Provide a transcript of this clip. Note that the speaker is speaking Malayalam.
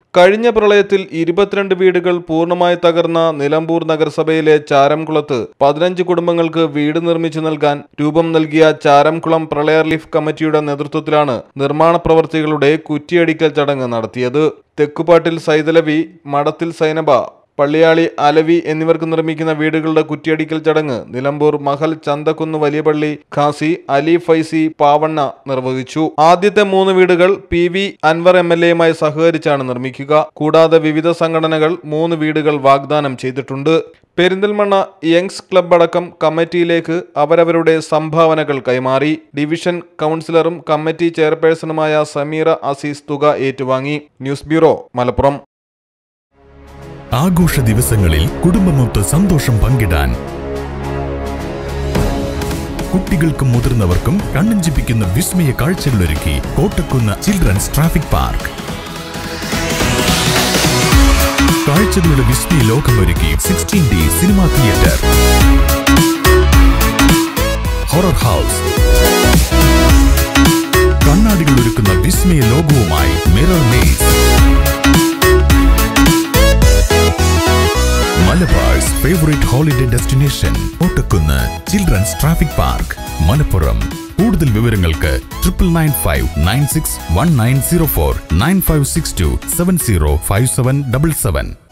കഴിഞ്ഞ പ്രളയത്തിൽ ഇരുപത്തിരണ്ട് വീടുകൾ പൂർണ്ണമായി തകർന്ന നിലമ്പൂർ നഗരസഭയിലെ ചാരംകുളത്ത് പതിനഞ്ച് കുടുംബങ്ങൾക്ക് വീട് നിർമ്മിച്ചു നൽകാൻ രൂപം നൽകിയ ചാരംകുളം പ്രളയ റിലീഫ് കമ്മിറ്റിയുടെ നേതൃത്വത്തിലാണ് നിർമ്മാണ പ്രവർത്തികളുടെ കുറ്റിയടിക്കൽ ചടങ്ങ് നടത്തിയത് തെക്കുപാട്ടിൽ സൈതലവി മഠത്തിൽ സൈനബ പള്ളിയാളി അലവി എന്നിവർക്ക് നിർമ്മിക്കുന്ന വീടുകളുടെ കുറ്റിയടിക്കൽ ചടങ്ങ് നിലമ്പൂർ മഹൽ ചന്തക്കുന്ന് വലിയപള്ളി ഖാസി അലി ഫൈസി പാവണ്ണ നിർവഹിച്ചു ആദ്യത്തെ മൂന്ന് വീടുകൾ P V Anvar M L എയുമായി സഹകരിച്ചാണ് നിർമ്മിക്കുക കൂടാതെ വിവിധ സംഘടനകൾ മൂന്ന് വീടുകൾ വാഗ്ദാനം ചെയ്തിട്ടുണ്ട് പെരിന്തൽമണ്ണ യങ്സ് ക്ലബ് അടക്കം കമ്മിറ്റിയിലേക്ക് അവരവരുടെ സംഭാവനകൾ കൈമാറി ഡിവിഷൻ കൗൺസിലറും കമ്മിറ്റി ചെയർപേഴ്സണുമായ സമീറ അസീസ് തുക ഏറ്റുവാങ്ങി ന്യൂസ് ബ്യൂറോ മലപ്പുറം ആഘോഷ ദിവസങ്ങളിൽ കുടുംബമൊത്ത് സന്തോഷം പങ്കിടാൻ കുട്ടികൾക്കും മുതിർന്നവർക്കും കണ്ണഞ്ചിപ്പിക്കുന്ന വിസ്മയ കാഴ്ചകളൊരുക്കി കോട്ടക്കുന്ന് ചിൽഡ്രൻസ് ട്രാഫിക് പാർക്ക് കാഴ്ചകളുടെ വിസ്മയ ലോകമൊരുക്കി sixteen D cinema theatre horror house കണ്ണാടികൾ ഒരുക്കുന്ന വിസ്മയ ലോകവുമായി mirror maze Malabar's favourite holiday destination Ottakkunnu children's traffic park Malappuram കൂടുതൽ വിവരങ്ങൾക്ക് triple nine five nine six one nine zero four nine five six two seven zero five seven double seven